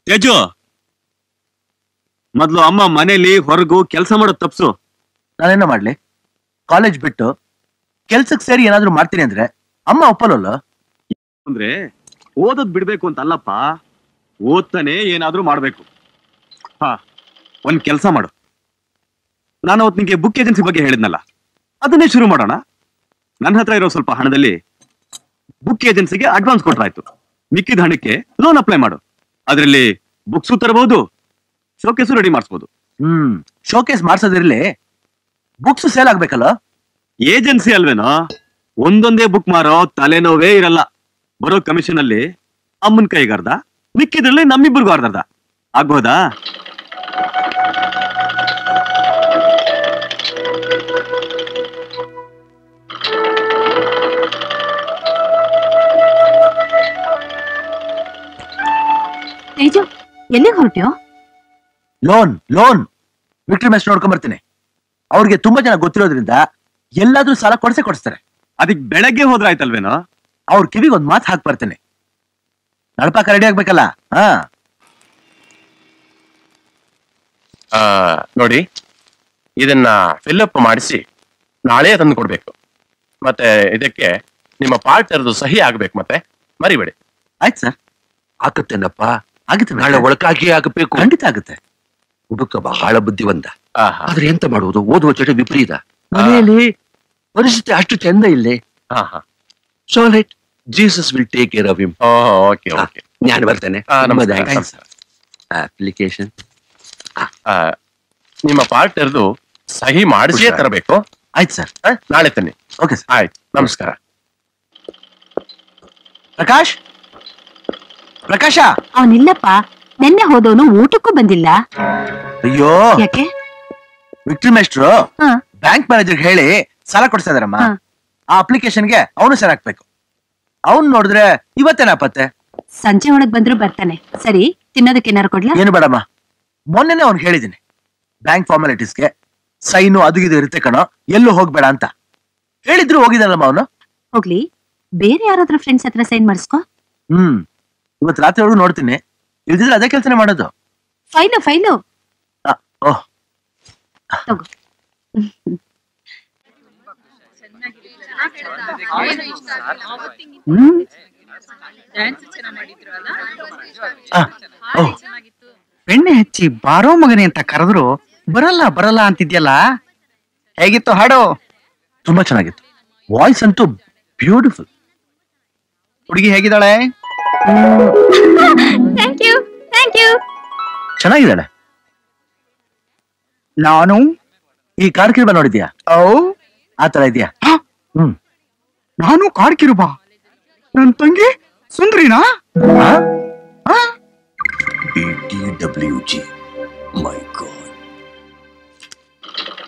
ತೇಜು ಮೊದ್ಲು ಅಮ್ಮ ಮನೇಲಿ ಹೊರಗು ಕೆಲಸ ಮಾಡೋದ್ ತಪ್ಸು ನಾನೇನೋ ಮಾಡ್ಲಿ ಕಾಲೇಜ್ ಬಿಟ್ಟು ಕೆಲ್ಸಕ್ಕೆ ಸೇರಿ ಏನಾದ್ರೂ ಮಾಡ್ತೀನಿ ಅಂದ್ರೆ ಅಮ್ಮ ಒಪ್ಪಲ್ಲ ಅಂದ್ರೆ ಓದೋದ್ ಬಿಡ್ಬೇಕು ಅಂತ ಅಲ್ಲಪ್ಪ ಓದ್ತಾನೆ ಏನಾದ್ರೂ ಮಾಡ್ಬೇಕು ಹಾ ಒಂದ್ ಕೆಲಸ ಮಾಡು ನಾನು ಅವತ್ತು ನಿಂಗೆ ಬುಕ್ ಏಜೆನ್ಸಿ ಬಗ್ಗೆ ಹೇಳಿದ್ನಲ್ಲ ಅದನ್ನೇ ಶುರು ಮಾಡೋಣ ನನ್ನ ಹತ್ರ ಇರೋ ಸ್ವಲ್ಪ ಹಣದಲ್ಲಿ ಬುಕ್ ಏಜೆನ್ಸಿಗೆ ಅಡ್ವಾನ್ಸ್ ಕೊಟ್ರಾಯ್ತು ಮಿಕ್ಕಿದ ಹಣಕ್ಕೆ ಲೋನ್ ಅಪ್ಲೈ ಮಾಡು ಅದರಲ್ಲಿ ಬುಕ್ಸು ತರಬಹುದು ಶೋಕೇಸು ರೆಡಿ ಮಾಡಿಸ್ಬೋದು ಹ್ಮ್ ಶೋಕೇಸ್ ಮಾಡ್ಸೋದಿರ್ಲಿ ಬುಕ್ಸ್ ಸೇಲ್ ಆಗ್ಬೇಕಲ್ಲ ಏಜೆನ್ಸಿ ಅಲ್ವೇನೋ ಒಂದೊಂದೇ ಬುಕ್ ಮಾರೋ ತಲೆನೋವೇ ಇರಲ್ಲ ಬರೋ ಕಮಿಷನ್ ಅಲ್ಲಿ ಅಮ್ಮನ್ ಕೈಗಾರ್ದ ಮಿಕ್ಕಿದ್ರಲ್ಲಿ ನಮ್ಮಿಬ್ಬರಿಗೂ ಅರ್ಧರ್ಧ ಆಗ್ಬೋದಾ ತೇಜು ಎಲ್ಲಿಗೆ ಹೊರಟ್ಯೋ ಲೋನ್ ಲೋನ್ ವಿಕ್ಟರ್ ಮೆಸ್ ನೋಡ್ಕೊಂಡ್ ಬರ್ತೀನಿ ಅವ್ರಿಗೆ ತುಂಬಾ ಜನ ಗೊತ್ತಿರೋದ್ರಿಂದ ಎಲ್ಲಾದ್ರೂ ಸಾಲ ಕೊಡ್ಸೇ ಕೊಡಿಸ್ತಾರೆ ಅದಕ್ ಬೆಳಗ್ಗೆ ಹೋದ್ರಾಯ್ತಲ್ವೇನೋ ಅವ್ರ ಕಿವಿಗೆ ಒಂದ್ ಮಾತು ಹಾಕ್ ಬರ್ತೀನಿ ನಡ್ಪಾಕ ರೆಡಿ ಆಗ್ಬೇಕಲ್ಲ ಹಾ ಆ, ನೋಡಿ ಇದನ್ನ ಫಿಲ್ಅಪ್ ಮಾಡಿಸಿ ನಾಳೆ ತಂದು ಕೊಡ್ಬೇಕು ಮತ್ತೆ ಇದಕ್ಕೆ ನಿಮ್ಮ ಪಾರ್ಟ್ನರ್ದು ಸಹಿ ಆಗ್ಬೇಕು ಮತ್ತೆ ಮರಿಬೇಡಿ ಆಯ್ತು ಸರ್ ಆಗುತ್ತೇನಪ್ಪ ಆಗುತ್ತೆ ನಾಳೆ ಒಳಕಾಗಿ ಆಗಬೇಕು ಖಂಡಿತ ಆಗುತ್ತೆ ಹುಡುಕ ಬಹಳ ಬುದ್ಧಿವಂತ ಆಹಾ, ಆದ್ರೆ ಎಂತ ಮಾಡುವುದು ಓದುವ ಚಟ ವಿಪರೀತ ಮನೆಯಲ್ಲಿ ಪರಿಸ್ಥಿತಿ ಅಷ್ಟು ಚಂದ ಇಲ್ಲಿ ಆಹಾ. So light Jesus will take care of him ಓಹೋ ಓಕೆ ಓಕೆ ನಾನು ಬರ್ತೇನೆ ಆ, ನಮಸ್ಕಾರ. ಅಪ್ಲಿಕೇಶನ್ ಆ, ನಿಮ್ಮ ಪಾರ್ಟ್ನರ್ದು ಸಹಿ ಮಾಡಿಸಿಯೇ ಹುಷಾರ್. ತರಬೇಕು ಆಯ್ತು ಸರ್ ಆ, ನಾಳೆ ತನ್ನಿ ಓಕೆ ಸರ್ ಆಯ್ತು ನಮಸ್ಕಾರ ಪ್ರಕಾಶ್ ಪ್ರಕಾಶ ಅವನಿಲ್ಲಪ್ಪ ನಿನ್ನೆ ಹೋದವನು ಊಟಕ್ಕೂ ಬಂದಿಲ್ಲ ಅಯ್ಯೋ ಯಾಕೆ ವಿಕ್ಟರ್ ಮೇಸ್ಟ್ರು ಹಾ ಬ್ಯಾಂಕ್ ಮ್ಯಾನೇಜರ್ ಹೇಳಿ ಸಾಲ ಕೊಡ್ತಾ ಇದಾರಮ್ಮ ಹಾ. ಆ ಅಪ್ಲಿಕೇಶನ್ಗೆ ಅವನು ಸರ್ ಹಾಕ್ಬೇಕು ಅವ್ನ್ ನೋಡಿದ್ರೆ ಇವತ್ತೇನ ಪತ್ತೆ ಸಂಜೆ ಒಳಗ್ ಬಂದ್ರು ಬರ್ತಾನೆ ಸರಿ ತಿನ್ನೋದಕ್ಕೆ ಏನಾರು ಕೊಡ್ಲಾ ಏನು ಬೇಡಮ್ಮ ಮೊನ್ನೆನೆ ಅವ್ನಿಗೆ ಹೇಳಿದ್ದೀನಿ ಬ್ಯಾಂಕ್ ಫಾರ್ಮಾಲಿಟೀಸ್ಗೆ ಸೈನು ಅದು ಇದು ಇರುತ್ತೆ ಕಣೋ ಎಲ್ಲೂ ಹೋಗ್ಬೇಡ ಅಂತ ಹೇಳಿದ್ರು ಹೋಗಿದ್ದಾನಮ್ಮ ಅವನು ಹೋಗ್ಲಿ ಬೇರೆ ಯಾರಾದ್ರೂ ಫ್ರೆಂಡ್ಸ್ ಹತ್ರ ಸೈನ್ ಮಾಡಿಸ್ಕೊ ಹ್ಮ್ ಇವತ್ತು ರಾತ್ರಿವರೆಗೂ ನೋಡ್ತೀನಿ ಇಲ್ದಿದ್ರೆ ಅದೇ ಕೆಲಸನೇ ಮಾಡೋದು ಫೈಲು ಫೈಲು ಆ, ಓಹ್ ತಗೋ ಹ್ಮ್ ಆ, ಓಹ್ ಬೆಣ್ಣೆ ಹಚ್ಚಿ ಬಾರೋ ಮಗನೆ ಅಂತ ಕರೆದ್ರು ಬರಲ್ಲ ಬರಲ್ಲ ಅಂತಿದ್ಯಲ್ಲ ಹೇಗಿತ್ತು ಹಾಡು ತುಂಬಾ ಚೆನ್ನಾಗಿತ್ತು ವಾಯ್ಸ್ ಅಂತೂ ಬ್ಯೂಟಿಫುಲ್ ಹುಡುಗಿ ಹೇಗಿದ್ದಾಳೆ ಥ್ಯಾಂಕ್ ಯು ಥ್ಯಾಂಕ್ ಯು ಚೆನ್ನಾಗಿದ್ದಾಳೆ ನಾನು ಈ ಕಾರ್ ಕಿರ್ಬ ನೋಡಿದ್ಯಾ ಓ ಆ ತರ ಇದೆಯಾ ಹ? ಹ್ಮ್ ನಾನು ಕಾಡ್ಕಿರುಬಾ ನನ್ ತಂಗಿ ಸುಂದ್ರಿನಾ ಆ? ಬಿ ಟಿ ಡಬ್ಲ್ಯೂ ಜಿ ಮೈ